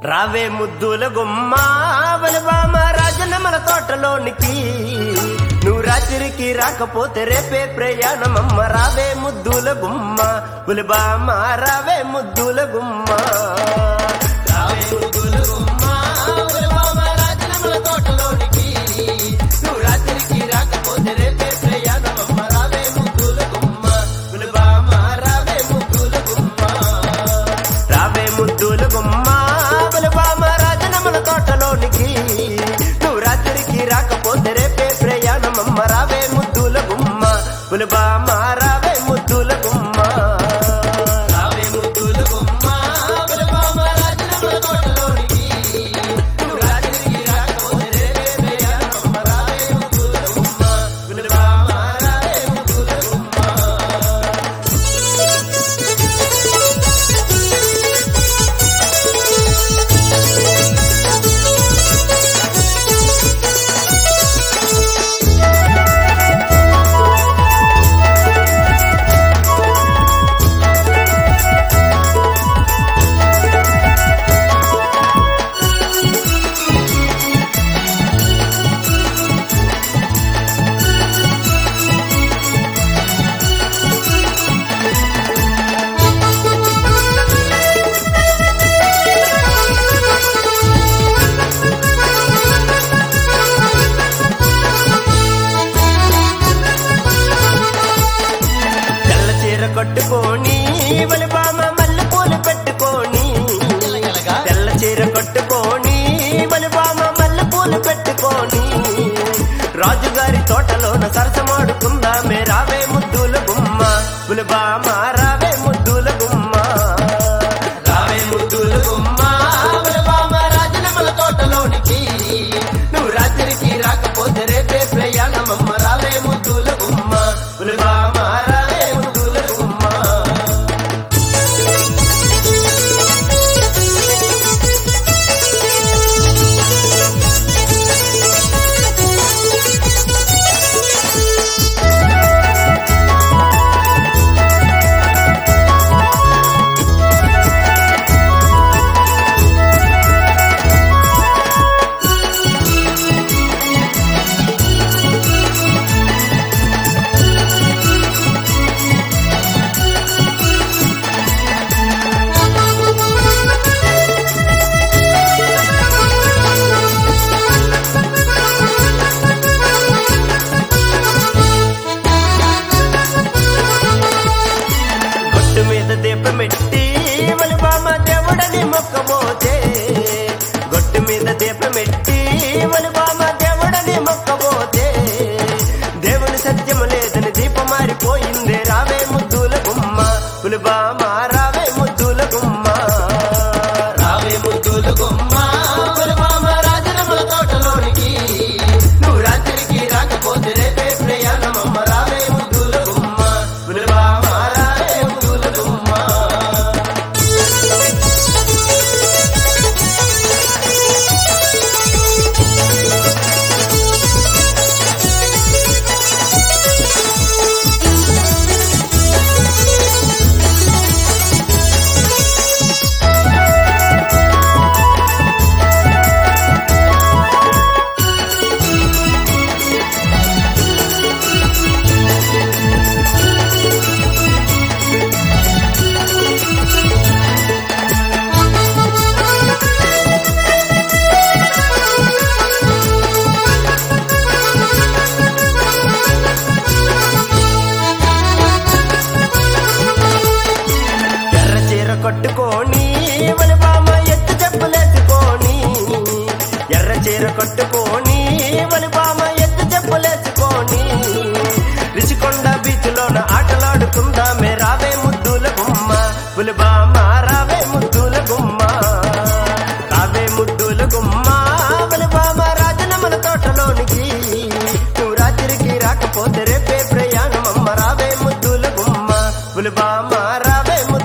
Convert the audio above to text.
రావే ముద్దుల గుమ్మ బలబామ రాజనమల తోటలోనికి నువ్వు రాత్రికి రాకపోతే రేపే ప్రయాణమమ్మ రావే ముద్దుల గుమ్మ బులబామ రావే ముద్దుల గుమ్మ రావే ముద్దుల గుమ్మ బులబామ రాజనమల తోటలోనికి నువ్వు రాత్రికి రాకపోతే రేపే ప్రయాణమమ్మ రావే ముద్దుల గుమ్మ బులబామ రావే ముద్దుల గుమ్మ రావే ముద్దుల గుమ్మ బలబామ రాజనమల తోటలోనికి నువ్వు రాత్రికి రాకపోతే రేపే ప్రయాణమమ్మ రావే ముద్దుల గుమ్మ బులబామ రావే ముద్దుల గుమ్మ రావే ముద్దుల గుమ్మ బలబామ రాజనమల తోటలోనికి నువ్వు రాత్రికి రాకపోతే రేపే ప్రయాణమమ్మ రావే ముద్దుల గుమ్మ బులబామ రావే ముద్దుల గుమ్మ తెల్ల చీర కట్టుకొని వలిబామ మల్లె పూలు పెట్టుకొని తెల్ల చీర కట్టుకొని వలిబామ మల్లె పూలు పెట్టుకొని రాజుగారి తోటలోన సరసమాడుకుందామే రావే ముద్దుల గుమ్మ బులబామ రావే ముద్దుల గుమ్మ రావే ముద్దుల గుమ్మ బులబామ రాజనమల తోటలోనికి నువ్వు రాత్రికి రాకపోతే రేపే ప్రయాణమమ్మ రావే ముద్దుల గుమ్మ బులబామ రావే ముద్దుల గుమ్మ గొట్టు మీద దీపమెట్టి వలిబామ దేవుడని మొక్కబోతే గొట్టు మీద దీపమెట్టి వలిబామ దేవుడని మొక్కబోతే దేవుని సత్యము లేదని దీపం మారిపోయిందే రావే ముద్దుల గుమ్మ పులిబామ రావే ముద్దుల గుమ్మ రావే ముద్దుల గుమ్మ పులిబామ రాజనమల తోటలోనికి నువ్వు రాత్రికి రాకపోతే రేపే ప్రయాణమమ్మ రావే ముద్దుల గుమ్మ పులిబామ రావే ముద్దుల గుమ్మ ఎర్ర చీర కట్టుకొని వలిబామ ఎత్తు చెప్పులేసుకొని ఎర్ర చీర కట్టుకొని వలిబామ ఎత్తు చెప్పులేసుకొని రిచికొండ బీచ్ లోన ఆటలాడుకుందామే రావే ముద్దుల గుమ్మ వలిబామ రావే ముద్దుల గుమ్మ రావే ముద్దుల గుమ్మ వలిబామ రాజనమల తోటలోనికి నువ్వు రాత్రికి రాకపోతే రేపే ప్రయాణమమ్మ రావే ముద్దుల గుమ్మ వలిబామ రావే ముద్దుల